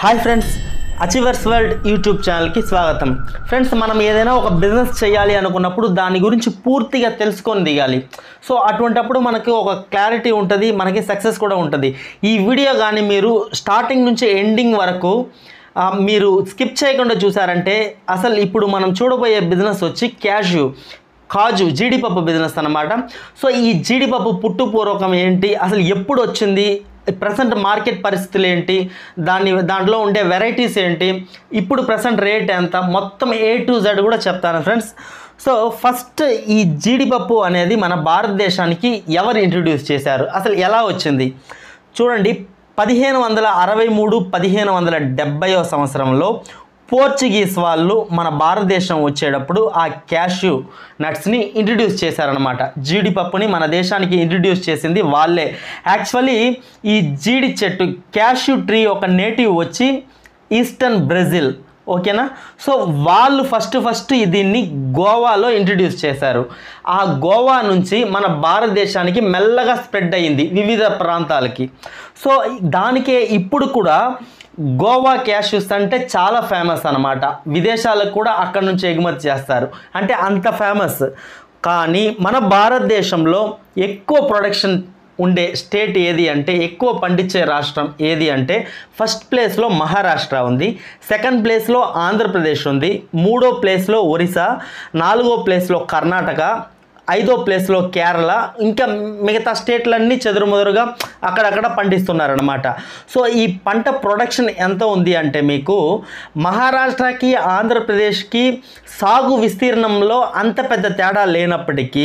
hi friends Achievers World YouTube ఛానల్కి స్వాగతం friends మనం ఏదైనా ఒక బిజినెస్ చేయాలి అనుకున్నప్పుడు దాని గురించి పూర్తిగా తెలుసుకొని దిగాలి సో అటువంటప్పుడు మనకి ఒక క్లారిటీ ఉంటుంది మనకి సక్సెస్ కూడా ఉంటుంది ఈ వీడియో కానీ మీరు స్టార్టింగ్ నుంచి ఎండింగ్ వరకు ఆ, మీరు స్కిప్ చేయకుండా చూసారంటే అసలు ఇప్పుడు మనం చూడబోయే బిజినెస్ వచ్చి క్యాష్యూ కాజు జీడిపప్పు బిజినెస్ అన్నమాట సో ఈ జీడిపప్పు పుట్టుపూర్వకం ఏంటి అసలు ఎప్పుడు వచ్చింది ప్రజెంట్ మార్కెట్ పరిస్థితులు ఏంటి దాని దాంట్లో ఉండే వెరైటీస్ ఏంటి ఇప్పుడు ప్రజెంట్ రేట్ ఎంత మొత్తం ఏ టు జెడ్ కూడా చెప్తాను ఫ్రెండ్స్ సో ఫస్ట్ ఈ జీడిపప్పు అనేది మన భారతదేశానికి ఎవరు ఇంట్రడ్యూస్ చేశారు అసలు ఎలా వచ్చింది చూడండి పదిహేను వందల అరవై మూడు పదిహేను వందల డెబ్బైవ సంవత్సరంలో పోర్చుగీస్ వాళ్ళు మన భారతదేశం వచ్చేటప్పుడు ఆ క్యాష్యూ నట్స్ని ఇంట్రడ్యూస్ చేశారనమాట జీడిపప్పుని మన దేశానికి ఇంట్రడ్యూస్ చేసింది వాళ్ళే యాక్చువల్లీ ఈ జీడి చెట్టు క్యాష్యూ ట్రీ ఒక నేటివ్ వచ్చి ఈస్టర్న్ బ్రెజిల్ ఓకేనా సో వాళ్ళు ఫస్ట్ ఫస్ట్ దీన్ని గోవాలో ఇంట్రడ్యూస్ చేశారు ఆ గోవా నుంచి మన భారతదేశానికి మెల్లగా స్ప్రెడ్ అయ్యింది వివిధ ప్రాంతాలకి సో దానికే ఇప్పుడు కూడా గోవా క్యాష్యూస్ అంటే చాలా ఫేమస్ అనమాట విదేశాలకు కూడా అక్కడ నుంచి ఎగుమతి చేస్తారు అంటే అంత ఫేమస్ కానీ మన భారతదేశంలో ఎక్కువ ప్రొడక్షన్ ఉండే స్టేట్ ఏది అంటే ఎక్కువ పండించే రాష్ట్రం ఏది అంటే ఫస్ట్ ప్లేస్లో మహారాష్ట్ర ఉంది సెకండ్ ప్లేస్లో ఆంధ్రప్రదేశ్ ఉంది మూడో ప్లేస్లో ఒరిస్సా నాలుగో ప్లేస్లో కర్ణాటక ఐదో ప్లేస్లో కేరళ ఇంకా మిగతా స్టేట్లన్నీ చెదురుమదురుగా అక్కడక్కడ పండిస్తున్నారనమాట సో ఈ పంట ప్రొడక్షన్ ఎంత ఉంది అంటే మీకు మహారాష్ట్రకి ఆంధ్రప్రదేశ్కి సాగు విస్తీర్ణంలో అంత పెద్ద తేడా లేనప్పటికీ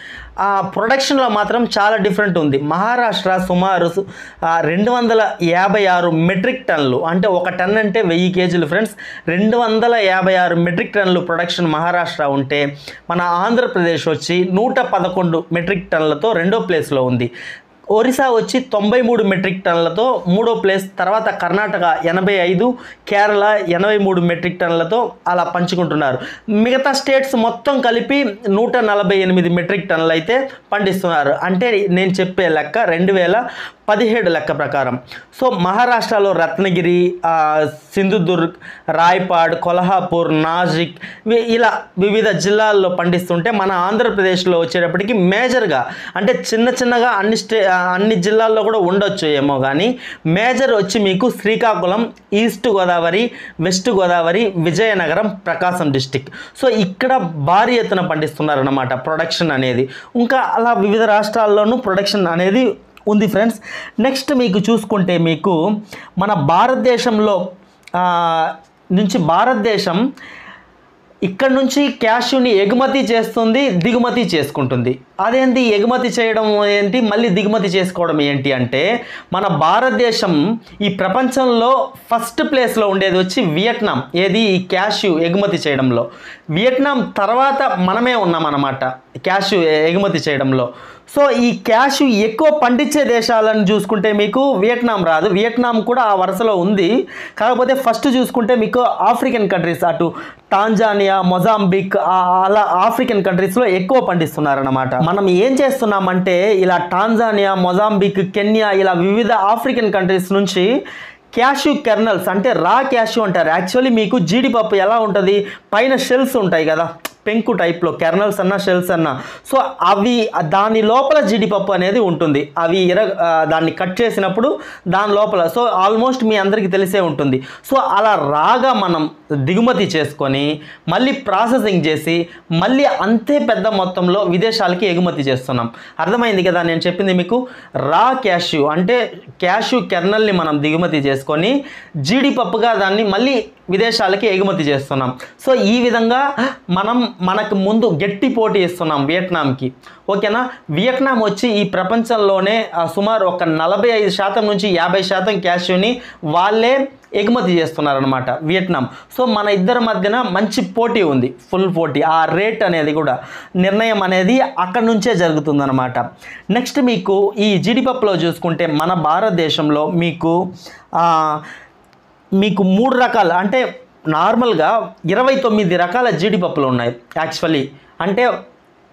ఆ ప్రొడక్షన్లో మాత్రం చాలా డిఫరెంట్ ఉంది మహారాష్ట్ర సుమారు సు- ఆ, రెండు వందల యాభై ఆరు మెట్రిక్ టన్నులు అంటే ఒక టన్ అంటే వెయ్యి కేజీలు ఫ్రెండ్స్ రెండు వందల యాభై ఆరు మెట్రిక్ టన్నులు ప్రొడక్షన్ మహారాష్ట్ర ఉంటే మన ఆంధ్రప్రదేశ్ వచ్చి నూట పదకొండు మెట్రిక్ టన్నులతో రెండో ప్లేస్లో ఉంది ఒరిస్సా వచ్చి తొంభై మూడు మెట్రిక్ టన్నులతో మూడో ప్లేస్ తర్వాత కర్ణాటక ఎనభై ఐదు కేరళ ఎనభై మూడు మెట్రిక్ టన్నులతో అలా పంచుకుంటున్నారు మిగతా స్టేట్స్ మొత్తం కలిపి నూట నలభై ఎనిమిది మెట్రిక్ టన్నులు అయితే పండిస్తున్నారు అంటే నేను చెప్పే లెక్క రెండు వేల పదిహేడు లెక్క ప్రకారం సో మహారాష్ట్రలో రత్నగిరి ఆ, సింధుదుర్గ్ రాయ్పాడ్ కొల్హాపూర్ నాసిక్ వి- ఇలా వివిధ జిల్లాల్లో పండిస్తుంటే మన ఆంధ్రప్రదేశ్లో వచ్చేటప్పటికి మేజర్గా అంటే చిన్న చిన్నగా అన్ని స్టే ఆ, అన్ని జిల్లాల్లో కూడా ఉండొచ్చు ఏమో కానీ మేజర్ వచ్చి మీకు Srikakulam east Godavari west Godavari Vizianagaram Prakasam district so ఇక్కడ భారీ ఎత్తున పండిస్తున్నారన్నమాట ప్రొడక్షన్ అనేది ఇంకా అలా వివిధ రాష్ట్రాల్లోనూ ప్రొడక్షన్ అనేది ఉంది ఫ్రెండ్స్ నెక్స్ట్ మీకు చూసుకుంటే మీకు మన భారతదేశంలో ఆ, నుంచి భారతదేశం ఇక్కడ నుంచి క్యాష్యూని ఎగుమతి చేస్తుంది దిగుమతి చేసుకుంటుంది అదేంటి ఎగుమతి చేయడం ఏంటి మళ్ళీ దిగుమతి చేసుకోవడం ఏంటి అంటే మన భారతదేశం ఈ ప్రపంచంలో ఫస్ట్ ప్లేస్లో ఉండేది వచ్చి వియట్నాం ఏది ఈ క్యాష్యూ ఎగుమతి చేయడంలో వియట్నాం తర్వాత మనమే ఉన్నామన్నమాట క్యాష్యూ ఎగుమతి చేయడంలో సో ఈ క్యాష్ ఎక్కువ పండించే దేశాలను చూసుకుంటే మీకు వియట్నాం రాదు వియట్నాం కూడా ఆ వరుసలో ఉంది కాకపోతే ఫస్ట్ చూసుకుంటే మీకు ఆఫ్రికన్ కంట్రీస్ అటు టాంజానియా మొజాంబిక్ ఆ- అలా ఆఫ్రికన్ కంట్రీస్లో ఎక్కువ పండిస్తున్నారన్నమాట మనం ఏం చేస్తున్నామంటే ఇలా టాంజానియా మొజాంబిక్ కెన్యా ఇలా వివిధ ఆఫ్రికన్ కంట్రీస్ నుంచి క్యాష్యూ కెర్నల్స్ అంటే రా క్యాష్యూ అంటారు యాక్చువల్లీ మీకు జీడిపప్పు ఎలా ఉంటుంది పైన షెల్స్ ఉంటాయి కదా పెంకు టైప్లో కెర్నల్స్ అన్న షెల్స్ అన్న సో అవి దాని లోపల జీడిపప్పు అనేది ఉంటుంది అవి ఇర ఆ, దాన్ని కట్ చేసినప్పుడు దాని లోపల సో ఆల్మోస్ట్ మీ అందరికీ తెలిసే ఉంటుంది సో అలా రాగా మనం దిగుమతి చేసుకొని మళ్ళీ ప్రాసెసింగ్ చేసి మళ్ళీ అంతే పెద్ద మొత్తంలో విదేశాలకి ఎగుమతి చేస్తున్నాం అర్థమైంది కదా నేను చెప్పింది మీకు రా క్యాష్యూ అంటే క్యాష్యూ కెర్నల్ని మనం దిగుమతి చేసుకొని జీడిపప్పుగా దాన్ని మళ్ళీ విదేశాలకి ఎగుమతి చేస్తున్నాం సో ఈ విధంగా మనం మనకు ముందు గట్టి పోటీ ఇస్తున్నాం వియట్నాంకి ఓకేనా వియట్నాం వచ్చి ఈ ప్రపంచంలోనే ఆ, సుమారు ఒక నలభై ఐదు శాతం నుంచి యాభై శాతం క్యాష్యూని వాళ్ళే ఎగుమతి చేస్తున్నారనమాట వియట్నాం సో మన ఇద్దరి మధ్యన మంచి పోటీ ఉంది ఫుల్ పోటీ ఆ రేట్ అనేది కూడా నిర్ణయం అనేది అక్కడి నుంచే జరుగుతుందన్నమాట నెక్స్ట్ మీకు ఈ జీడిపప్పులో చూసుకుంటే మన భారతదేశంలో మీకు ఆ, మీకు మూడు రకాల అంటే నార్మల్గా ఇరవై తొమ్మిది రకాల జీడిపప్పులు ఉన్నాయి యాక్చువల్లీ అంటే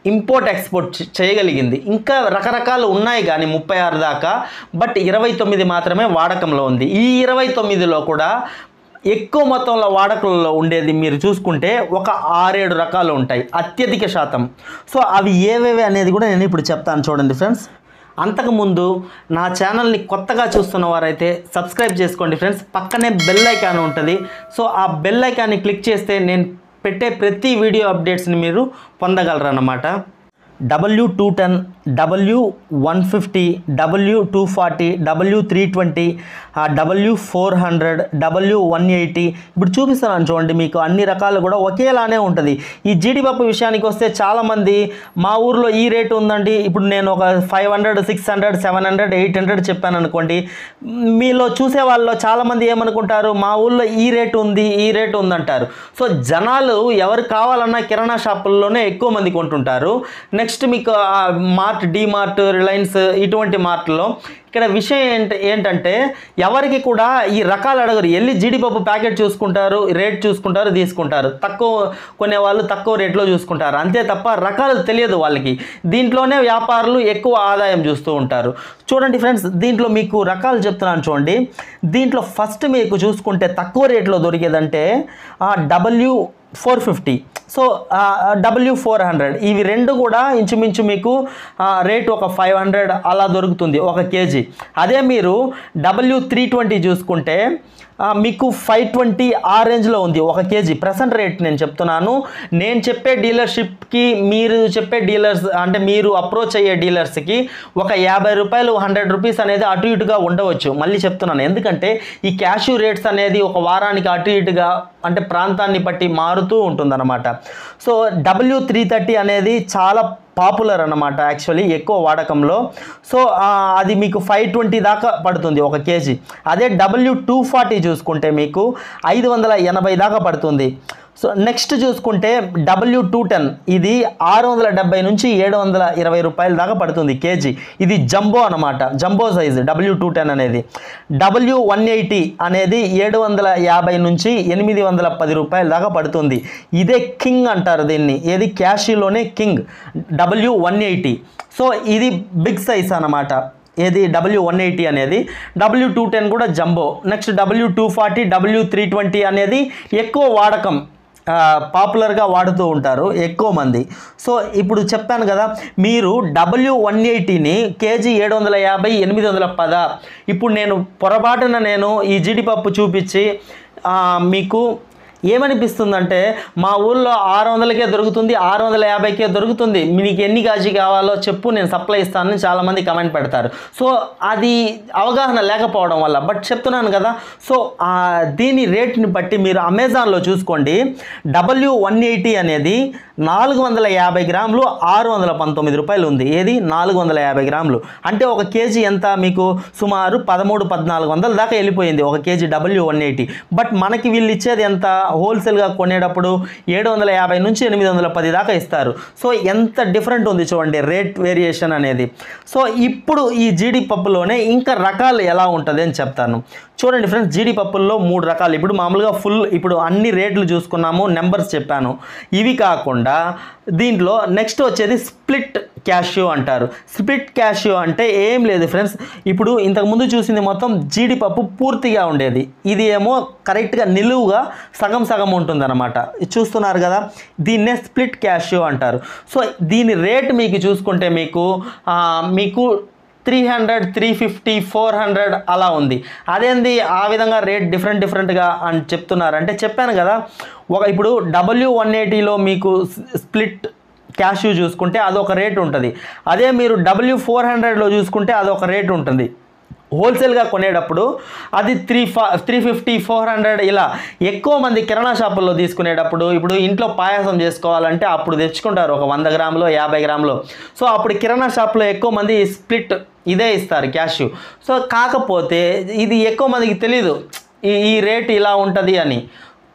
ఇంపోర్ట్ ఎక్స్పోర్ట్ చే- చేయగలిగింది ఇంకా రకరకాలు ఉన్నాయి కానీ ముప్పై ఆరు దాకా బట్ ఇరవై తొమ్మిది మాత్రమే వాడకంలో ఉంది ఈ ఇరవై తొమ్మిదిలో కూడా ఎక్కువ మొత్తంలో వాడకంలో ఉండేది మీరు చూసుకుంటే ఒక ఆరేడు రకాలు ఉంటాయి అత్యధిక శాతం సో అవి ఏవేవి అనేది కూడా నేను ఇప్పుడు చెప్తాను చూడండి ఫ్రెండ్స్ అంతకుముందు నా ఛానల్ని కొత్తగా చూస్తున్న వారైతే సబ్స్క్రైబ్ చేసుకోండి ఫ్రెండ్స్ పక్కనే బెల్ ఐకాన్ ఉంటుంది సో ఆ బెల్ ఐకాన్ని క్లిక్ చేస్తే నేను పెట్టే ప్రతి వీడియో అప్డేట్స్ని మీరు పొందగలరు అన్నమాట W two ten W one fifty W two forty W three twenty W four hundred W one eighty ఇప్పుడు చూపిస్తున్నాను చూడండి మీకు అన్ని రకాలు కూడా ఒకేలానే ఉంటుంది ఈ జీడిపప్పు విషయానికి వస్తే చాలామంది మా ఊర్లో ఈ రేటు ఉందండి ఇప్పుడు నేను ఒక five hundred six hundred seven hundred eight hundred చెప్పాను అనుకోండి మీలో చూసే వాళ్ళు చాలామంది ఏమనుకుంటారు మా ఊర్లో ఈ రేటు ఉంది ఈ రేటు ఉందంటారు సో జనాలు ఎవరు కావాలన్నా కిరాణా షాపుల్లోనే ఎక్కువ మంది కొంటుంటారు నెక్స్ట్ మీకు ఆ మార్ట్ డి మార్ట్ రిలయన్స్ ఇటువంటి మార్ట్లో ఇక్కడ విషయం ఏంట ఏంటంటే ఎవరికి కూడా ఈ రకాలు అడగరు వెళ్ళి జీడిపప్పు ప్యాకెట్ చూసుకుంటారు రేట్ చూసుకుంటారు తీసుకుంటారు తక్కువ కొనేవాళ్ళు తక్కువ రేట్లో చూసుకుంటారు అంతే తప్ప రకాలు తెలియదు వాళ్ళకి దీంట్లోనే వ్యాపారులు ఎక్కువ ఆదాయం చూస్తూ ఉంటారు చూడండి ఫ్రెండ్స్ దీంట్లో మీకు రకాలు చెప్తున్నాను చూడండి దీంట్లో ఫస్ట్ మీకు చూసుకుంటే తక్కువ రేట్లో దొరికేదంటే W four fifty so W four hundred ఇవి రెండు కూడా ఇంచుమించు మీకు రేట్ ఒక ఫైవ్ హండ్రెడ్ అలా దొరుకుతుంది ఒక కేజీ అదే మీరు డబ్ల్యూ త్రీ ట్వంటీ చూసుకుంటే ఆ, మీకు ఫైవ్ ట్వంటీ ఆ రేంజ్లో ఉంది ఒక కేజీ ప్రజెంట్ రేట్ నేను చెప్తున్నాను నేను చెప్పే డీలర్షిప్కి మీరు చెప్పే డీలర్స్ అంటే మీరు అప్రోచ్ అయ్యే డీలర్స్కి ఒక యాభై రూపాయలు హండ్రెడ్ రూపీస్ అనేది అటు ఇటుగా ఉండవచ్చు మళ్ళీ చెప్తున్నాను ఎందుకంటే ఈ క్యాష్యూ రేట్స్ అనేది ఒక వారానికి అటు ఇటుగా అంటే ప్రాంతాన్ని బట్టి మారుతూ ఉంటుందన్నమాట సో డబ్ల్యూ త్రీ థర్టీ అనేది చాలా పాపులర్ అన్నమాట యాక్చువల్లీ ఎక్కువ వాడకంలో సో ఆ, అది మీకు ఫైవ్ ట్వంటీ దాకా పడుతుంది ఒక కేజీ అదే డబ్ల్యూ టూ ఫార్టీ చూసుకుంటే మీకు ఐదు వందల ఎనభై దాకా పడుతుంది సో నెక్స్ట్ చూసుకుంటే డబ్ల్యూ టూ టెన్ ఇది ఆరు వందల డెబ్బై నుంచి ఏడు వందల ఇరవై రూపాయల దాకా పడుతుంది కేజీ ఇది జంబో అనమాట jumbo size W two ten అనేది డబ్ల్యూ వన్ ఎయిటీ అనేది ఏడు వందల యాభై నుంచి ఎనిమిది వందల పది రూపాయల దాకా పడుతుంది ఇదే కింగ్ అంటారు దీన్ని ఏది క్యాషీలోనే king W one eighty so ఇది బిగ్ సైజ్ అన్నమాట ఏది డబ్ల్యూ వన్ ఎయిటీ అనేది డబ్ల్యూ టూ టెన్ కూడా jumbo next W two forty W three twenty అనేది ఎక్కువ వాడకం ఆ, పాపులర్గా వాడుతూ ఉంటారు ఎక్కువ మంది సో ఇప్పుడు చెప్పాను కదా మీరు డబ్ల్యూ వన్ ఎయిటీని కేజీ ఏడు వందల యాభై ఎనిమిది వందల పద ఇప్పుడు నేను పొరపాటున నేను ఈ జీడిపప్పు చూపించి ఆ, మీకు ఏమనిపిస్తుందంటే మా ఊళ్ళో ఆరు వందలకే దొరుకుతుంది ఆరు వందల యాభైకే దొరుకుతుంది మీకు ఎన్ని గాజీ కావాలో చెప్పు నేను సప్లై ఇస్తానని చాలామంది కమెంట్ పెడతారు సో అది అవగాహన లేకపోవడం వల్ల బట్ చెప్తున్నాను కదా సో ఆ దీని రేట్ని బట్టి మీరు అమెజాన్లో చూసుకోండి డబ్ల్యూ వన్ ఎయిటీ అనేది నాలుగు వందల యాభై గ్రాములు ఆరు వందల పంతొమ్మిది రూపాయలు ఉంది ఏది నాలుగు వందల యాభై గ్రాములు అంటే ఒక కేజీ ఎంత మీకు సుమారు పదమూడు పద్నాలుగు వందల దాకా వెళ్ళిపోయింది ఒక KG W one eighty but మనకి వీళ్ళు ఇచ్చేది ఎంత హోల్సేల్గా కొనేటప్పుడు ఏడు వందల యాభై నుంచి ఎనిమిది వందల పది దాకా ఇస్తారు సో ఎంత డిఫరెంట్ ఉంది చూడండి రేట్ వేరియేషన్ అనేది సో ఇప్పుడు ఈ జీడిపప్పులోనే ఇంకా రకాలు ఎలా ఉంటుంది అని చెప్తాను చూడండి ఫ్రెండ్స్ జీడిపప్పుల్లో మూడు రకాలు ఇప్పుడు మామూలుగా ఫుల్ ఇప్పుడు అన్ని రేట్లు చూసుకున్నాము నెంబర్స్ చెప్పాను ఇవి కాకుండా దీంట్లో నెక్స్ట్ వచ్చేది స్ప్లిట్ క్యాష్యూ అంటారు స్ప్లిట్ క్యాష్యూ అంటే ఏం లేదు ఫ్రెండ్స్ ఇప్పుడు ఇంతకుముందు చూసింది మొత్తం జీడిపప్పు పూర్తిగా ఉండేది ఇది ఏమో కరెక్ట్గా నిలువుగా సగం సగం ఉంటుందన్నమాట ఇది చూస్తున్నారు కదా దీన్నే స్ప్లిట్ క్యాష్యూ అంటారు సో దీని రేట్ మీకు చూసుకుంటే మీకు ఆ, మీకు three hundred three fifty four hundred అలా ఉంది అదేంది ఆ విధంగా రేట్ డిఫరెంట్ డిఫరెంట్గా అని చెప్తున్నారంటే చెప్పాను కదా ఒక ఇప్పుడు డబ్ల్యూ వన్ ఎయిటీలో మీకు స్ప్లిట్ క్యాష్యూ చూసుకుంటే అదొక రేట్ ఉంటుంది అదే మీరు డబ్ల్యూ ఫోర్ హండ్రెడ్లో చూసుకుంటే అదొక రేట్ ఉంటుంది హోల్సేల్గా కొనేటప్పుడు అది త్రీ ఫా త్రీ ఫిఫ్టీ ఫోర్ హండ్రెడ్ ఇలా ఎక్కువ మంది కిరాణా షాపుల్లో తీసుకునేటప్పుడు ఇప్పుడు ఇంట్లో పాయసం చేసుకోవాలంటే అప్పుడు తెచ్చుకుంటారు ఒక వంద గ్రాములో యాభై గ్రాములో సో అప్పుడు కిరాణా షాప్లో ఎక్కువ మంది స్ప్లిట్ ఇదే ఇస్తారు క్యాష్ సో కాకపోతే ఇది ఎక్కువ మందికి తెలీదు ఈ ఈ రేట్ ఇలా ఉంటుంది అని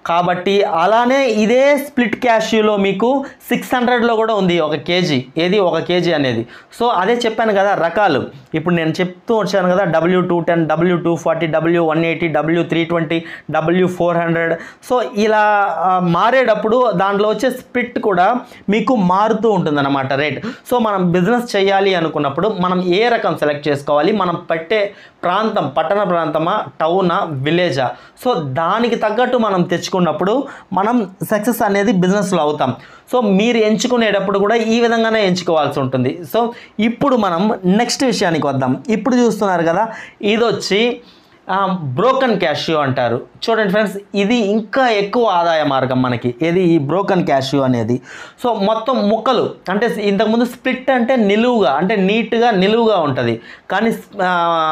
కాబట్టి అలానే ఇదే స్ప్లిట్ క్యాష్యూలో మీకు సిక్స్ హండ్రెడ్లో కూడా ఉంది ఒక కేజీ ఏది ఒక కేజీ అనేది సో అదే చెప్పాను కదా రకాలు ఇప్పుడు నేను చెప్తూ వచ్చాను కదా W two ten W two forty W one eighty W three twenty W four hundred so ఇలా ఆ, మారేటప్పుడు దాంట్లో వచ్చే స్ప్లిట్ కూడా మీకు మారుతూ ఉంటుందన్నమాట రేట్ సో మనం బిజినెస్ చేయాలి అనుకున్నప్పుడు మనం ఏ రకం సెలెక్ట్ చేసుకోవాలి మనం పెట్టే ప్రాంతం పట్టణ ప్రాంతమా టౌనా విలేజా సో దానికి తగ్గట్టు మనం తెచ్చుకున్నప్పుడు మనం సక్సెస్ అనేది బిజినెస్లో అవుతాం సో మీరు ఎంచుకునేటప్పుడు కూడా ఈ విధంగానే ఎంచుకోవాల్సి ఉంటుంది సో ఇప్పుడు మనం నెక్స్ట్ విషయానికి వద్దాం ఇప్పుడు చూస్తున్నారు కదా ఇది వచ్చి బ్రోకన్ క్యాష్యూ అంటారు చూడండి ఫ్రెండ్స్ ఇది ఇంకా ఎక్కువ ఆదాయ మార్గం మనకి ఏది ఈ బ్రోకన్ క్యాష్యూ అనేది సో మొత్తం ముక్కలు అంటే ఇంతకుముందు స్ప్లిట్ అంటే నిలువుగా అంటే నీట్గా నిలువుగా ఉంటుంది కానీ ఆ,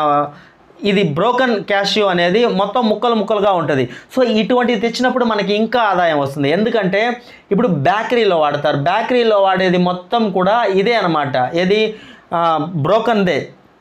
ఇది బ్రోకన్ క్యాష్యూ అనేది మొత్తం ముక్కలు ముక్కలుగా ఉంటుంది సో ఇటువంటివి తెచ్చినప్పుడు మనకి ఇంకా ఆదాయం వస్తుంది ఎందుకంటే ఇప్పుడు బేకరీలో వాడతారు బేకరీలో వాడేది మొత్తం కూడా ఇదే అనమాట ఏది బ్రోకన్దే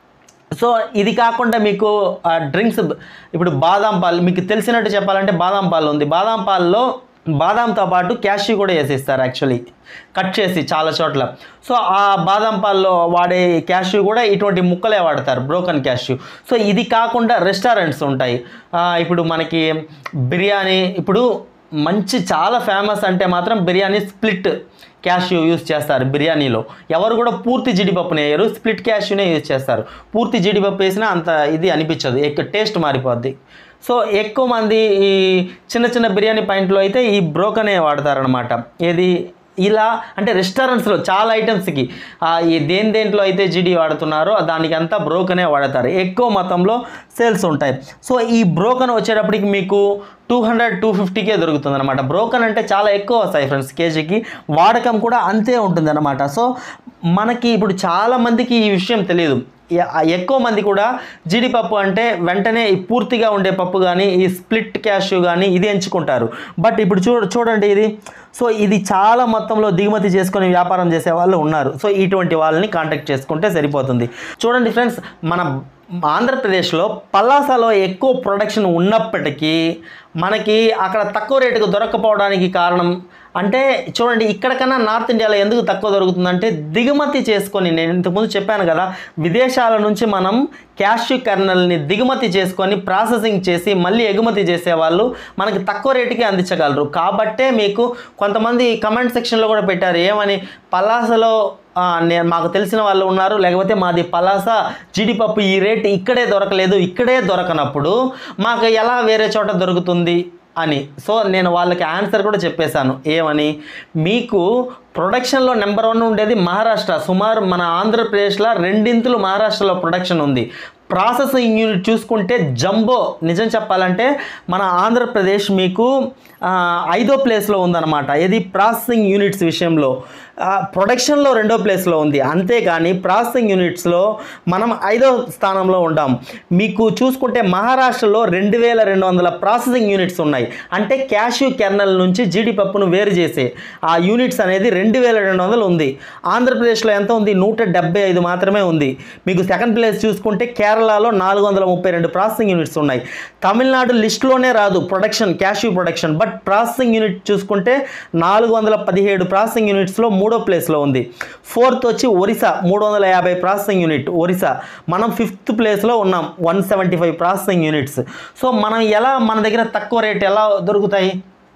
సో ఇది కాకుండా మీకు డ్రింక్స్ ఇప్పుడు బాదాం పాలు మీకు తెలిసినట్టు చెప్పాలంటే బాదాం పాలు ఉంది బాదాం పాలలో బాదాంతో పాటు క్యాష్యూ కూడా వేసిస్తారు యాక్చువల్లీ కట్ చేసి చాలా చోట్ల సో ఆ బాదాం పాల్లో వాడే క్యాష్యూ కూడా ఇటువంటి ముక్కలే వాడతారు బ్రోకన్ క్యాష్యూ సో ఇది కాకుండా రెస్టారెంట్స్ ఉంటాయి ఆ, ఇప్పుడు మనకి బిర్యానీ ఇప్పుడు మంచి చాలా ఫేమస్ అంటే మాత్రం బిర్యానీ స్ప్లిట్ క్యాష్యూ యూస్ చేస్తారు బిర్యానీలో ఎవరు కూడా పూర్తి జీడిపప్పుని వేయరు స్ప్లిట్ క్యాష్యూనే యూస్ చేస్తారు పూర్తి జీడిపప్పు వేసినా అంత ఇది అనిపించదు ఎక్కువ టేస్ట్ మారిపోద్ది సో ఎక్కువ మంది ఈ చిన్న చిన్న బిర్యానీ పాయింట్లో అయితే ఈ బ్రోకనే వాడతారనమాట ఏది ఇలా అంటే రెస్టారెంట్స్లో చాలా ఐటమ్స్కి ఆ, ఈ దేని దేంట్లో అయితే జిడి వాడుతున్నారో దానికి అంతా బ్రోకనే వాడతారు ఎక్కువ మొత్తంలో సేల్స్ ఉంటాయి సో ఈ బ్రోకన్ వచ్చేటప్పటికి మీకు టూ హండ్రెడ్ టూ ఫిఫ్టీకే దొరుకుతుంది అనమాట బ్రోకన్ అంటే చాలా ఎక్కువ వస్తాయి ఫ్రెండ్స్ కేజీకి వాడకం కూడా అంతే ఉంటుంది అనమాట సో మనకి ఇప్పుడు చాలా మందికి ఈ విషయం తెలియదు ఎ- ఎక్కువ మంది కూడా జీడిపప్పు అంటే వెంటనే ఈ పూర్తిగా ఉండే పప్పు కానీ ఈ స్ప్లిట్ క్యాష్యూ కానీ ఇది ఎంచుకుంటారు బట్ ఇప్పుడు చూ చూడండి ఇది సో ఇది చాలా మొత్తంలో దిగుమతి చేసుకొని వ్యాపారం చేసే వాళ్ళు ఉన్నారు సో ఇటువంటి వాళ్ళని కాంటాక్ట్ చేసుకుంటే సరిపోతుంది చూడండి ఫ్రెండ్స్ మన ఆంధ్రప్రదేశ్లో పలాసలో ఎక్కువ ప్రొడక్షన్ ఉన్నప్పటికీ మనకి అక్కడ తక్కువ రేటుకు దొరకపోవడానికి కారణం అంటే చూడండి ఇక్కడ కన్నా నార్త్ ఇండియాలో ఎందుకు తక్కువ దొరుకుతుందంటే దిగుమతి చేసుకొని నేను ఇంతకుముందు చెప్పాను కదా విదేశాల నుంచి మనం క్యాష్యూ కర్నల్ని దిగుమతి చేసుకొని ప్రాసెసింగ్ చేసి మళ్ళీ ఎగుమతి చేసేవాళ్ళు మనకి తక్కువ రేటుకి అందించగలరు కాబట్టే మీకు కొంతమంది కమెంట్ సెక్షన్లో కూడా పెట్టారు ఏమని పలాసలో ఆ, నేను మాకు తెలిసిన వాళ్ళు ఉన్నారు లేకపోతే మాది పలాస జీడిపప్పు ఈ రేట్ ఇక్కడే దొరకలేదు ఇక్కడే దొరకనప్పుడు మాకు ఎలా వేరే చోట దొరుకుతుంది అని సో నేను వాళ్ళకి ఆన్సర్ కూడా చెప్పేశాను ఏమని మీకు ప్రొడక్షన్లో నెంబర్ వన్ ఉండేది మహారాష్ట్ర సుమారు మన ఆంధ్రప్రదేశ్లో రెండింతులు మహారాష్ట్రలో ప్రొడక్షన్ ఉంది ప్రాసెసింగ్ యూనిట్ చూసుకుంటే జంబో నిజం చెప్పాలంటే మన ఆంధ్రప్రదేశ్ మీకు ఆ, ఐదో ప్లేస్లో ఉందన్నమాట ఇది ప్రాసెసింగ్ యూనిట్స్ విషయంలో ఆ, ప్రొడక్షన్లో రెండో ప్లేస్లో ఉంది అంతేగాని ప్రాసెసింగ్ యూనిట్స్లో మనం ఐదో స్థానంలో ఉంటాం మీకు చూసుకుంటే మహారాష్ట్రలో రెండు వేల రెండు వందల ప్రాసెసింగ్ యూనిట్స్ ఉన్నాయి అంటే క్యాష్యూ కెర్నల్ నుంచి జీడిపప్పును వేరు చేసే ఆ యూనిట్స్ అనేది రెండు వేల రెండు వందలు ఉంది ఆంధ్రప్రదేశ్లో ఎంత ఉంది నూట డెబ్బై ఐదు మాత్రమే ఉంది మీకు సెకండ్ ప్లేస్ చూసుకుంటే కేరళలో నాలుగు వందల ముప్పై రెండు ప్రాసెసింగ్ యూనిట్స్ ఉన్నాయి తమిళనాడు లిస్టులోనే రాదు production cashew production but processing unit చూసుకుంటే నాలుగు వందల పదిహేడు ప్రాసెసింగ్ యూనిట్స్లో మూడో ప్లేస్లో ఉంది ఫోర్త్ వచ్చి ఒరిస్సా మూడు వందల యాభై ప్రాసెసింగ్ యూనిట్ ఒరిస్సా మనం ఫిఫ్త్ ప్లేస్లో ఉన్నాం one seventy five processing units so మనం ఎలా మన దగ్గర తక్కువ రేట్ ఎలా దొరుకుతాయి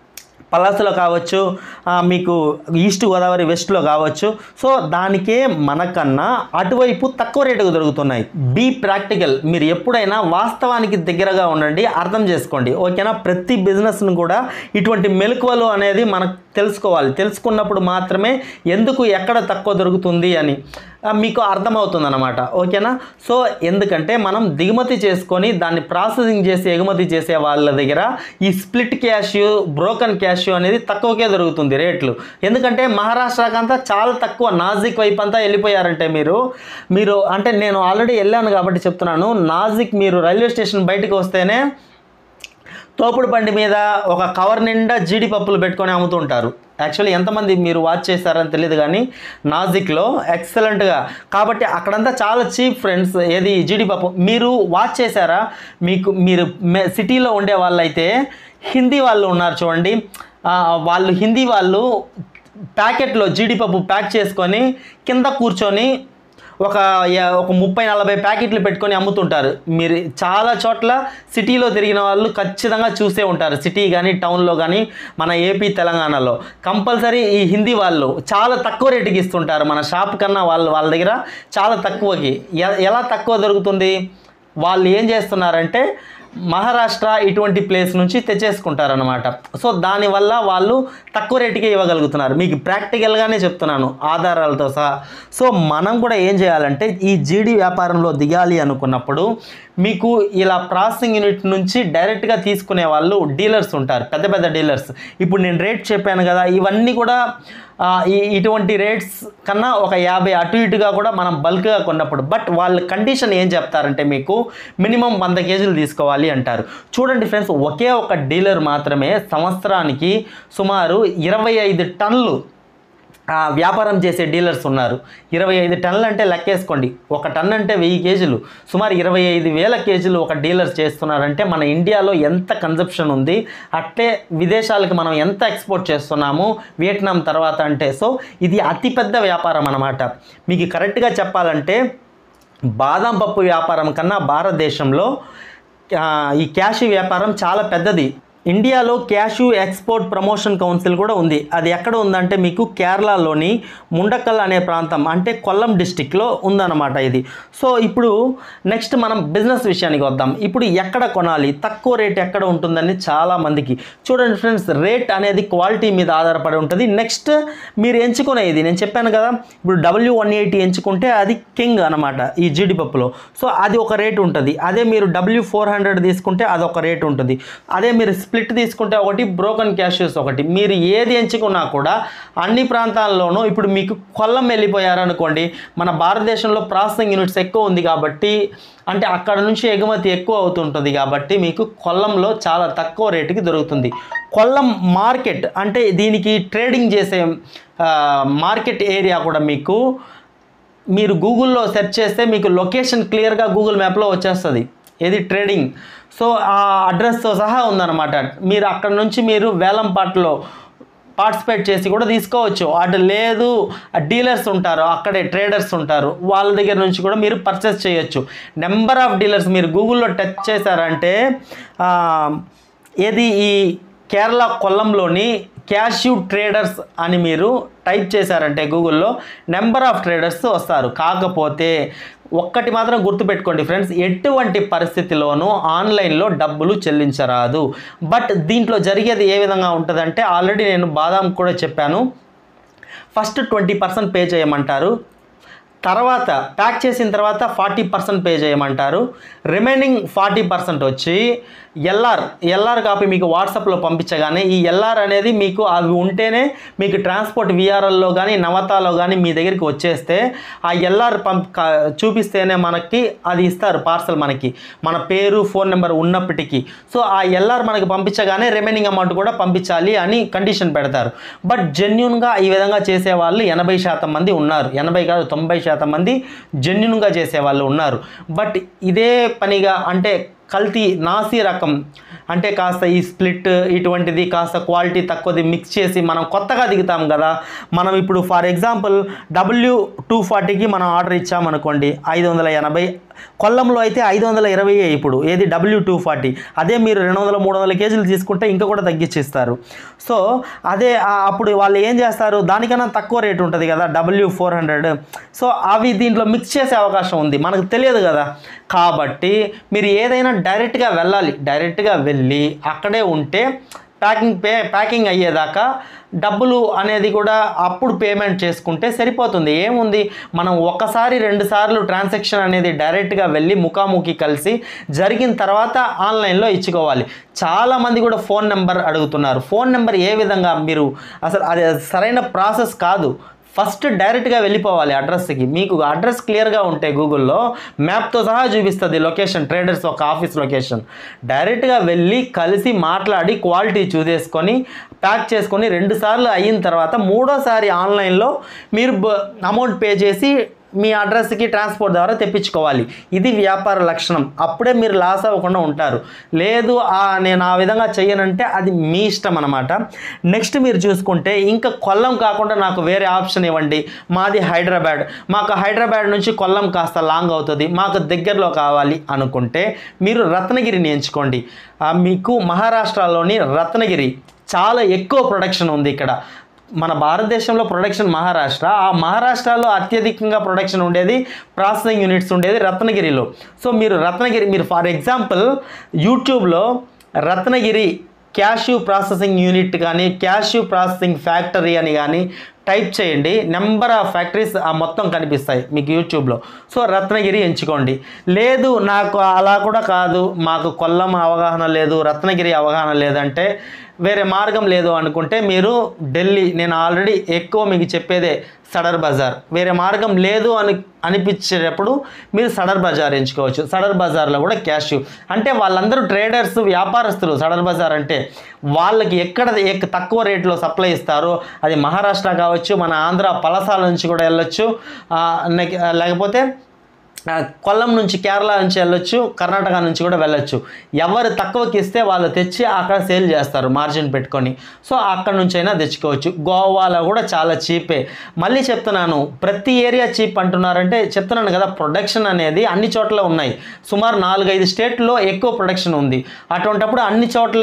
పలాసలో కావచ్చు ఆ, మీకు ఈస్ట్ గోదావరి వెస్ట్లో కావచ్చు సో దానికే మనకన్నా అటువైపు తక్కువ రేటుకు దొరుకుతున్నాయి బీ ప్రాక్టికల్ మీరు ఎప్పుడైనా వాస్తవానికి దగ్గరగా ఉండండి అర్థం చేసుకోండి ఓకేనా ప్రతి బిజినెస్ను కూడా ఇటువంటి మెలకువలు అనేది మనకు తెలుసుకోవాలి తెలుసుకున్నప్పుడు మాత్రమే ఎందుకు ఎక్కడ తక్కువ దొరుకుతుంది అని ఆ, మీకు అర్థమవుతుంది అనమాట ఓకేనా సో ఎందుకంటే మనం దిగుమతి చేసుకొని దాన్ని ప్రాసెసింగ్ చేసి ఎగుమతి చేసే వాళ్ళ దగ్గర ఈ స్ప్లిట్ క్యాష్యూ బ్రోకన్ క్యాష్యూ అనేది తక్కువకే దొరుకుతుంది రేట్లు ఎందుకంటే మహారాష్ట్రకంతా చాలా తక్కువ నాజిక్ వైపు అంతా వెళ్ళిపోయారంటే మీరు మీరు అంటే నేను ఆల్రెడీ వెళ్ళాను కాబట్టి చెప్తున్నాను నాజిక్ మీరు రైల్వే స్టేషన్ బయటకు వస్తేనే తోపుడు బండి మీద ఒక కవర్ నిండా జీడిపప్పులు పెట్టుకొని అమ్ముతుంటారు యాక్చువల్లీ ఎంతమంది మీరు వాచ్ చేశారని తెలియదు కానీ నాజిక్లో ఎక్సలెంట్గా కాబట్టి అక్కడంతా చాలా చీప్ ఫ్రెండ్స్ ఏది జీడిపప్పు మీరు వాచ్ చేశారా మీకు మీరు మే- సిటీలో ఉండే వాళ్ళైతే హిందీ వాళ్ళు ఉన్నారు చూడండి ఆ, వాళ్ళు హిందీ వాళ్ళు ప్యాకెట్లో జీడిపప్పు ప్యాక్ చేసుకొని కింద కూర్చొని ఒక యా- ఒక ముప్పై నలభై ప్యాకెట్లు పెట్టుకొని అమ్ముతుంటారు మీరు చాలా చోట్ల సిటీలో తిరిగిన వాళ్ళు ఖచ్చితంగా చూసే ఉంటారు సిటీ కానీ టౌన్లో కానీ మన ఏపీ తెలంగాణలో కంపల్సరీ ఈ హిందీ వాళ్ళు చాలా తక్కువ రేటుకి ఇస్తుంటారు మన షాప్ కన్నా వాళ్ళు వాళ్ళ దగ్గర చాలా తక్కువకి ఎ- ఎలా తక్కువ దొరుకుతుంది వాళ్ళు ఏం చేస్తున్నారంటే మహారాష్ట్ర ఇటువంటి ప్లేస్ నుంచి తెచ్చేసుకుంటారనమాట సో దానివల్ల వాళ్ళు తక్కువ రేటుకే ఇవ్వగలుగుతున్నారు మీకు ప్రాక్టికల్గానే చెప్తున్నాను ఆధారాలతో సహా సో మనం కూడా ఏం చేయాలంటే ఈ జీడి వ్యాపారంలో దిగాలి అనుకున్నప్పుడు మీకు ఇలా ప్రాసెసింగ్ యూనిట్ నుంచి డైరెక్ట్గా తీసుకునే వాళ్ళు డీలర్స్ ఉంటారు పెద్ద పెద్ద డీలర్స్ ఇప్పుడు నేను రేట్ చెప్పాను కదా ఇవన్నీ కూడా ఆ, ఈ ఇటువంటి రేట్స్ కన్నా ఒక యాభై అటు ఇటుగా కూడా మనం బల్క్గా కొన్నప్పుడు బట్ వాళ్ళ కండిషన్ ఏం చెప్తారంటే మీకు మినిమం వంద కేజీలు తీసుకోవాలి అంటారు చూడండి ఫ్రెండ్స్ ఒకే ఒక డీలర్ మాత్రమే సంవత్సరానికి సుమారు ఇరవై ఐదు టన్నులు ఆ, వ్యాపారం చేసే డీలర్స్ ఉన్నారు ఇరవై ఐదు టన్నులు అంటే లెక్కేసుకోండి ఒక టన్ అంటే వెయ్యి కేజీలు సుమారు ఇరవై ఐదు వేల కేజీలు ఒక డీలర్స్ చేస్తున్నారంటే మన ఇండియాలో ఎంత కన్జప్షన్ ఉంది అట్లే విదేశాలకు మనం ఎంత ఎక్స్పోర్ట్ చేస్తున్నాము వియట్నాం తర్వాత అంటే సో ఇది అతిపెద్ద వ్యాపారం అన్నమాట మీకు కరెక్ట్గా చెప్పాలంటే బాదం పప్పు వ్యాపారం కన్నా భారతదేశంలో ఆ, ఈ క్యాష్ వ్యాపారం చాలా పెద్దది ఇండియాలో క్యాషు ఎక్స్పోర్ట్ ప్రమోషన్ కౌన్సిల్ కూడా ఉంది అది ఎక్కడ ఉందంటే మీకు కేరళలోని ముండకల్ అనే ప్రాంతం అంటే కొల్లం డిస్టిక్లో ఉందన్నమాట ఇది సో ఇప్పుడు నెక్స్ట్ మనం బిజినెస్ విషయానికి వద్దాం ఇప్పుడు ఎక్కడ కొనాలి తక్కువ రేట్ ఎక్కడ ఉంటుందని చాలా మందికి చూడండి ఫ్రెండ్స్ రేట్ అనేది క్వాలిటీ మీద ఆధారపడి ఉంటుంది నెక్స్ట్ మీరు ఎంచుకునేది నేను చెప్పాను కదా ఇప్పుడు డబ్ల్యూ వన్ ఎయిటీ ఎంచుకుంటే అది కింగ్ అనమాట ఈ జీడిపప్పులో సో అది ఒక రేట్ ఉంటుంది అదే మీరు డబ్ల్యూ ఫోర్ హండ్రెడ్ తీసుకుంటే అదొక రేట్ ఉంటుంది అదే మీరు స్ప్లిట్ తీసుకుంటే ఒకటి బ్రోకన్ క్యాషెస్ ఒకటి మీరు ఏది ఎంచుకున్నా కూడా అన్ని ప్రాంతాల్లోనూ ఇప్పుడు మీకు కొల్లం వెళ్ళిపోయారనుకోండి మన భారతదేశంలో ప్రాసెసింగ్ యూనిట్స్ ఎక్కువ ఉంది కాబట్టి అంటే అక్కడ నుంచి ఎగుమతి ఎక్కువ అవుతుంటుంది కాబట్టి మీకు కొల్లంలో చాలా తక్కువ రేటుకి దొరుకుతుంది కొల్లం మార్కెట్ అంటే దీనికి ట్రేడింగ్ చేసే ఆ, మార్కెట్ ఏరియా కూడా మీకు మీరు గూగుల్లో సెర్చ్ చేస్తే మీకు లొకేషన్ క్లియర్గా గూగుల్ మ్యాప్లో వచ్చేస్తుంది ఏది ట్రేడింగ్ సో ఆ అడ్రస్తో సహా ఉందన్నమాట మీరు అక్కడ నుంచి మీరు వేలంపాట్లో పార్టిసిపేట్ చేసి కూడా తీసుకోవచ్చు అటు లేదు డీలర్స్ ఉంటారు అక్కడే ట్రేడర్స్ ఉంటారు వాళ్ళ దగ్గర నుంచి కూడా మీరు పర్చేస్ చేయొచ్చు నెంబర్ ఆఫ్ డీలర్స్ మీరు గూగుల్లో టచ్ చేశారంటే ఆ, ఏది ఈ కేరళ కొల్లంలోని క్యాష్యూ ట్రేడర్స్ అని మీరు టైప్ చేశారంటే గూగుల్లో నెంబర్ ఆఫ్ ట్రేడర్స్ వస్తారు కాకపోతే ఒక్కటి మాత్రం గుర్తుపెట్టుకోండి ఫ్రెండ్స్ ఎటువంటి పరిస్థితిలోనూ ఆన్లైన్లో డబ్బులు చెల్లించరాదు బట్ దీంట్లో జరిగేది ఏ విధంగా ఉంటుందంటే ఆల్రెడీ నేను బాదాం కూడా చెప్పాను ఫస్ట్ ట్వంటీ పర్సెంట్ పే చేయమంటారు తర్వాత ప్యాక్ చేసిన తర్వాత ఫార్టీ పర్సెంట్ పే చేయమంటారు రిమైనింగ్ ఫార్టీ పర్సెంట్ వచ్చి ఎల్ఆర్ ఎల్ఆర్ కాపీ మీకు వాట్సాప్లో పంపించగానే ఈ ఎల్ఆర్ అనేది మీకు అవి ఉంటేనే మీకు ట్రాన్స్పోర్ట్ విఆర్ఎల్లో కానీ నవతాలో కానీ మీ దగ్గరికి వచ్చేస్తే ఆ ఎల్ఆర్ పంప్ క- చూపిస్తేనే మనకి అది ఇస్తారు పార్సల్ మనకి మన పేరు ఫోన్ నెంబర్ ఉన్నప్పటికీ సో ఆ ఎల్ఆర్ మనకి పంపించగానే రిమైనింగ్ అమౌంట్ కూడా పంపించాలి అని కండిషన్ పెడతారు బట్ జెన్యున్గా ఈ విధంగా చేసే వాళ్ళు ఎనభై శాతం మంది ఉన్నారు ఎనభై కాదు తొంభై శాతం మంది జెన్యున్గా చేసే వాళ్ళు ఉన్నారు బట్ ఇదే పనిగా అంటే కల్తీ నాసి రకం అంటే కాస్త ఈ స్ప్లిట్ ఇటువంటిది కాస్త క్వాలిటీ తక్కువది మిక్స్ చేసి మనం కొత్తగా దిగుతాం కదా మనం ఇప్పుడు ఫర్ ఎగ్జాంపుల్ డబ్ల్యూ టూ ఫార్టీకి మనం ఆర్డర్ ఇచ్చామనుకోండి ఐదు వందల ఎనభై కొల్లంలో అయితే ఐదు వందల ఇరవై ఇప్పుడు ఏది డబ్ల్యూ టూ ఫార్టీ అదే మీరు రెండు వందల మూడు వందల కేజీలు తీసుకుంటే ఇంకా కూడా తగ్గించిస్తారు సో అదే ఆ- అప్పుడు వాళ్ళు ఏం చేస్తారు దానికన్నా తక్కువ రేట్ ఉంటుంది కదా డబ్ల్యూ ఫోర్ హండ్రెడ్ సో అవి దీంట్లో మిక్స్ చేసే అవకాశం ఉంది మనకు తెలియదు కదా కాబట్టి మీరు ఏదైనా డైరెక్ట్గా వెళ్ళాలి డైరెక్ట్గా వెళ్ళి అక్కడే ఉంటే ప్యాకింగ్ పే ప్యాకింగ్ అయ్యేదాకా డబ్బులు అనేది కూడా అప్పుడు పేమెంట్ చేసుకుంటే సరిపోతుంది ఏముంది మనం ఒకసారి రెండు సార్లు ట్రాన్సాక్షన్ అనేది డైరెక్ట్గా వెళ్ళి ముఖాముఖి కలిసి జరిగిన తర్వాత ఆన్లైన్లో ఇచ్చుకోవాలి చాలామంది కూడా ఫోన్ నెంబర్ అడుగుతున్నారు ఫోన్ నెంబర్ ఏ విధంగా మీరు అసలు అది సరైన ప్రాసెస్ కాదు ఫస్ట్ డైరెక్ట్గా వెళ్ళిపోవాలి అడ్రస్కి మీకు అడ్రస్ క్లియర్గా ఉంటే గూగుల్లో మ్యాప్తో సహా చూపిస్తుంది లొకేషన్ ట్రేడర్స్ ఒక ఆఫీస్ లొకేషన్ డైరెక్ట్గా వెళ్ళి కలిసి మాట్లాడి క్వాలిటీ చూసేసుకొని ప్యాక్ చేసుకొని రెండు సార్లు అయిన తర్వాత మూడోసారి ఆన్లైన్లో మీరు అమౌంట్ పే చేసి మీ అడ్రస్కి ట్రాన్స్పోర్ట్ ద్వారా తెప్పించుకోవాలి ఇది వ్యాపార లక్షణం అప్పుడే మీరు లాస్ అవ్వకుండా ఉంటారు లేదు ఆ నేను ఆ విధంగా చెయ్యనంటే అది మీ ఇష్టం అనమాట నెక్స్ట్ మీరు చూసుకుంటే ఇంకా కొల్లం కాకుండా నాకు వేరే ఆప్షన్ ఇవ్వండి మాది హైదరాబాద్ మాకు హైదరాబాద్ నుంచి కొల్లం కాస్త లాంగ్ అవుతుంది మాకు దగ్గరలో కావాలి అనుకుంటే మీరు రత్నగిరిని ఎంచుకోండి ఆ, మీకు మహారాష్ట్రలోని రత్నగిరి చాలా ఎక్కువ ప్రొడక్షన్ ఉంది ఇక్కడ మన భారతదేశంలో ప్రొడక్షన్ మహారాష్ట్ర ఆ మహారాష్ట్రలో అత్యధికంగా ప్రొడక్షన్ ఉండేది ప్రాసెసింగ్ యూనిట్స్ ఉండేది రత్నగిరిలో సో మీరు రత్నగిరి మీరు ఫర్ ఎగ్జాంపుల్ యూట్యూబ్లో రత్నగిరి క్యాష్యూ ప్రాసెసింగ్ యూనిట్ కానీ క్యాష్యూ ప్రాసెసింగ్ ఫ్యాక్టరీ అని కానీ టైప్ చేయండి నెంబర్ ఆఫ్ ఫ్యాక్టరీస్ ఆ మొత్తం కనిపిస్తాయి మీకు యూట్యూబ్లో సో రత్నగిరి ఎంచుకోండి లేదు నాకు అలా కూడా కాదు మాకు కొల్లం అవగాహన లేదు రత్నగిరి అవగాహన లేదంటే వేరే మార్గం లేదు అనుకుంటే మీరు ఢిల్లీ నేను ఆల్రెడీ ఎక్కువ మీకు చెప్పేదే సడర్ బజార్ వేరే మార్గం లేదు అని అనిపించేటప్పుడు మీరు సడర్ బజార్ ఎంచుకోవచ్చు సడర్ బజార్లో కూడా క్యాష్ అంటే వాళ్ళందరూ ట్రేడర్స్ వ్యాపారస్తులు సడర్ బజార్ అంటే వాళ్ళకి ఎక్కడ ఎక్- తక్కువ రేట్లో సప్లై ఇస్తారో అది మహారాష్ట్ర కావచ్చు మన ఆంధ్ర పలసాల నుంచి కూడా వెళ్ళొచ్చు ఆ, నెక్- లేకపోతే ఆ, కొల్లం నుంచి కేరళ నుంచి వెళ్ళొచ్చు కర్ణాటక నుంచి కూడా వెళ్ళొచ్చు ఎవరు తక్కువకి ఇస్తే వాళ్ళు తెచ్చి అక్కడ సేల్ చేస్తారు మార్జిన్ పెట్టుకొని సో అక్కడ నుంచి అయినా తెచ్చుకోవచ్చు గోవాలో కూడా చాలా చీపే మళ్ళీ చెప్తున్నాను ప్రతి ఏరియా చీప్ అంటున్నారంటే చెప్తున్నాను కదా ప్రొడక్షన్ అనేది అన్ని చోట్ల ఉన్నాయి సుమారు నాలుగైదు స్టేట్లో ఎక్కువ ప్రొడక్షన్ ఉంది అటువంటప్పుడు అన్ని చోట్ల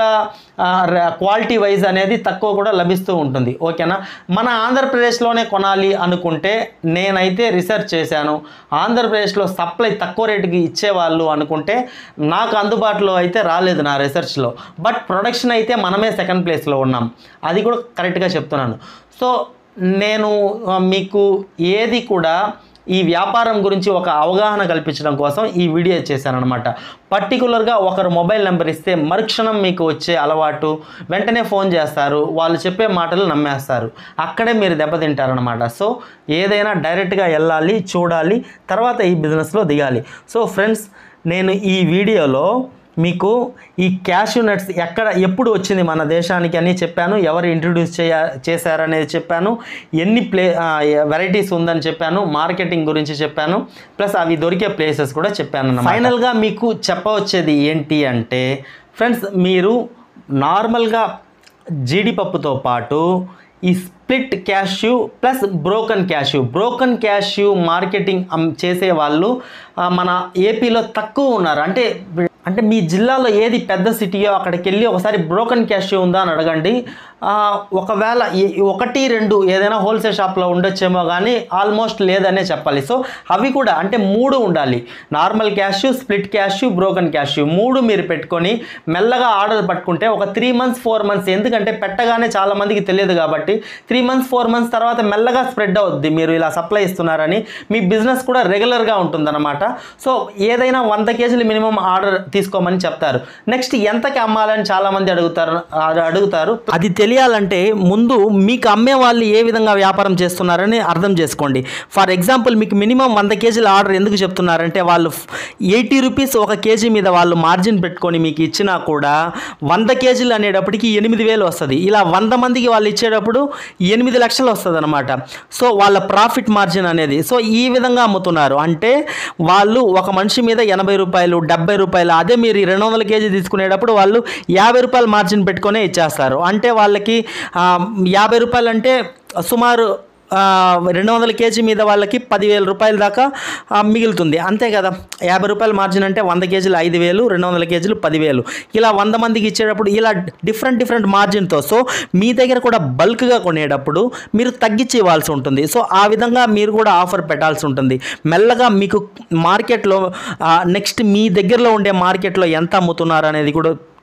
క్వాలిటీ వైజ్ అనేది తక్కువ కూడా లభిస్తూ ఉంటుంది ఓకేనా మన ఆంధ్రప్రదేశ్లోనే కొనాలి అనుకుంటే నేనైతే రీసెర్చ్ చేశాను ఆంధ్రప్రదేశ్లో సప్లై తక్కువ రేటుకి ఇచ్చేవాళ్ళు అనుకుంటే నాకు అందుబాటులో అయితే రాలేదు నా రీసెర్చ్లో బట్ ప్రొడక్షన్ అయితే మనమే సెకండ్ ప్లేస్లో ఉన్నాం అది కూడా కరెక్ట్గా చెప్తున్నాను సో నేను ఆ, మీకు ఏది కూడా ఈ వ్యాపారం గురించి ఒక అవగాహన కల్పించడం కోసం ఈ వీడియో చేశాను అనమాట పర్టికులర్గా ఒకరు మొబైల్ నెంబర్ ఇస్తే మరుక్షణం మీకు వచ్చే అలవాటు వెంటనే ఫోన్ చేస్తారు వాళ్ళు చెప్పే మాటలు నమ్మేస్తారు అక్కడే మీరు దెబ్బతింటారనమాట సో ఏదైనా డైరెక్ట్గా వెళ్ళాలి చూడాలి తర్వాత ఈ బిజినెస్లో దిగాలి సో ఫ్రెండ్స్ నేను ఈ వీడియోలో మీకు ఈ క్యాష్యూ నట్స్ ఎక్కడ ఎప్పుడు వచ్చింది మన దేశానికి అని చెప్పాను ఎవరు ఇంట్రడ్యూస్ చేయ చేశారనేది చెప్పాను ఎన్ని ప్లే వెరైటీస్ ఉందని చెప్పాను మార్కెటింగ్ గురించి చెప్పాను ప్లస్ అవి దొరికే ప్లేసెస్ కూడా చెప్పాను ఫైనల్గా మీకు చెప్పవచ్చేది ఏంటి అంటే ఫ్రెండ్స్ మీరు నార్మల్గా జీడిపప్పుతో పాటు ఈ split cashew plus broken cashew broken cashew marketing అమ్- చేసే వాళ్ళు ఆ, మన ఏపీలో తక్కువ ఉన్నారు అంటే అంటే మీ జిల్లాలో ఏది పెద్ద సిటీయో అక్కడికి వెళ్ళి ఒకసారి బ్రోకన్ క్యాష్యూ ఉందా అని అడగండి ఆ, ఒకవేళ ఈ- ఒకటి రెండు ఏదైనా హోల్సేల్ షాప్లో ఉండొచ్చేమో కానీ ఆల్మోస్ట్ లేదనే చెప్పాలి సో అవి కూడా అంటే మూడు ఉండాలి normal cashew split cashew broken cashew మూడు మీరు పెట్టుకొని మెల్లగా ఆర్డర్ పట్టుకుంటే ఒక త్రీ మంత్స్ ఫోర్ మంత్స్ ఎందుకంటే పెట్టగానే చాలా మందికి తెలియదు కాబట్టి త్రీ మంత్స్ ఫోర్ మంత్స్ తర్వాత మెల్లగా స్ప్రెడ్ అవుద్ది మీరు ఇలా సప్లై ఇస్తున్నారని మీ బిజినెస్ కూడా రెగ్యులర్గా ఉంటుందన్నమాట సో ఏదైనా వంద కేజీలు మినిమం ఆర్డర్ తీసుకోమని చెప్తారు నెక్స్ట్ ఎంతకి అమ్మాలని చాలామంది అడుగుతారు అడు- అడుగుతారు అది తెలియాలంటే ముందు మీకు అమ్మే వాళ్ళు ఏ విధంగా వ్యాపారం చేస్తున్నారని అర్థం చేసుకోండి ఫర్ ఎగ్జాంపుల్ మీకు మినిమం వంద కేజీల ఆర్డర్ ఎందుకు చెప్తున్నారంటే వాళ్ళు ఎయిటీ రూపీస్ ఒక కేజీ మీద వాళ్ళు మార్జిన్ పెట్టుకొని మీకు ఇచ్చినా కూడా వంద కేజీలు అనేటప్పటికి ఎనిమిది వేలు వస్తుంది ఇలా వంద మందికి వాళ్ళు ఇచ్చేటప్పుడు ఎనిమిది లక్షలు వస్తుంది అనమాట సో వాళ్ళ ప్రాఫిట్ మార్జిన్ అనేది సో ఈ విధంగా అమ్ముతున్నారు అంటే వాళ్ళు ఒక మనిషి మీద ఎనభై రూపాయలు డెబ్బై రూపాయలు అదే మీరు రెండు వందల కేజీ తీసుకునేటప్పుడు వాళ్ళు యాభై రూపాయలు మార్జిన్ పెట్టుకొనే ఇచ్చేస్తారు అంటే వాళ్ళకి ఆ, యాభై రూపాయలు అంటే సుమారు ఆ, రెండు వందల కేజీ మీద వాళ్ళకి పదివేల రూపాయల దాకా ఆ, మిగులుతుంది అంతే కదా యాభై రూపాయల మార్జిన్ అంటే వంద కేజీలు ఐదు వేలు రెండు వందల కేజీలు పదివేలు ఇలా వంద మందికి ఇచ్చేటప్పుడు ఇలా డిఫరెంట్ డిఫరెంట్ మార్జిన్తో సో మీ దగ్గర కూడా బల్క్గా కొనేటప్పుడు మీరు తగ్గించి ఇవ్వాల్సి ఉంటుంది సో ఆ విధంగా మీరు కూడా ఆఫర్ పెట్టాల్సి ఉంటుంది మెల్లగా మీకు మార్కెట్లో నెక్స్ట్ మీ దగ్గరలో ఉండే మార్కెట్లో ఎంత అమ్ముతున్నారు అనేది కూడా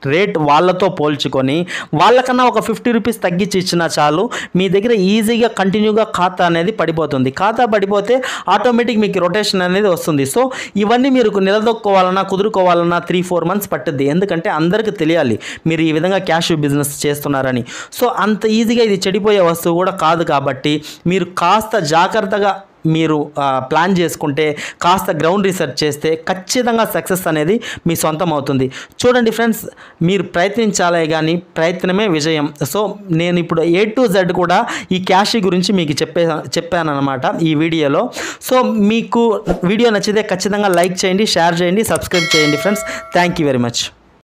రేట్ వాళ్ళతో పోల్చుకొని వాళ్ళకన్నా ఒక ఫిఫ్టీ రూపీస్ తగ్గించి ఇచ్చినా చాలు మీ దగ్గర ఈజీగా కంటిన్యూగా ఖాతా అనేది పడిపోతుంది ఖాతా పడిపోతే ఆటోమేటిక్ మీకు రొటేషన్ అనేది వస్తుంది సో ఇవన్నీ మీరు నిలదొక్కోవాలన్నా కుదురుకోవాలన్నా త్రీ ఫోర్ మంత్స్ పట్టుద్ది ఎందుకంటే అందరికీ తెలియాలి మీరు ఈ విధంగా క్యాష్ బిజినెస్ చేస్తున్నారని సో అంత ఈజీగా ఇది చెడిపోయే వస్తువు కూడా కాదు కాబట్టి మీరు కాస్త జాగ్రత్తగా మీరు ఆ, ప్లాన్ చేసుకుంటే కాస్త గ్రౌండ్ రీసెర్చ్ చేస్తే ఖచ్చితంగా సక్సెస్ అనేది మీ సొంతం అవుతుంది చూడండి ఫ్రెండ్స్ మీరు ప్రయత్నించాలే కానీ ప్రయత్నమే విజయం సో నేను ఇప్పుడు ఏ టు జెడ్ కూడా ఈ క్యాష్ గురించి మీకు చెప్పే చెప్పానన్నమాట ఈ వీడియోలో సో మీకు వీడియో నచ్చితే ఖచ్చితంగా లైక్ చేయండి షేర్ చేయండి సబ్స్క్రైబ్ చేయండి friends thank you very much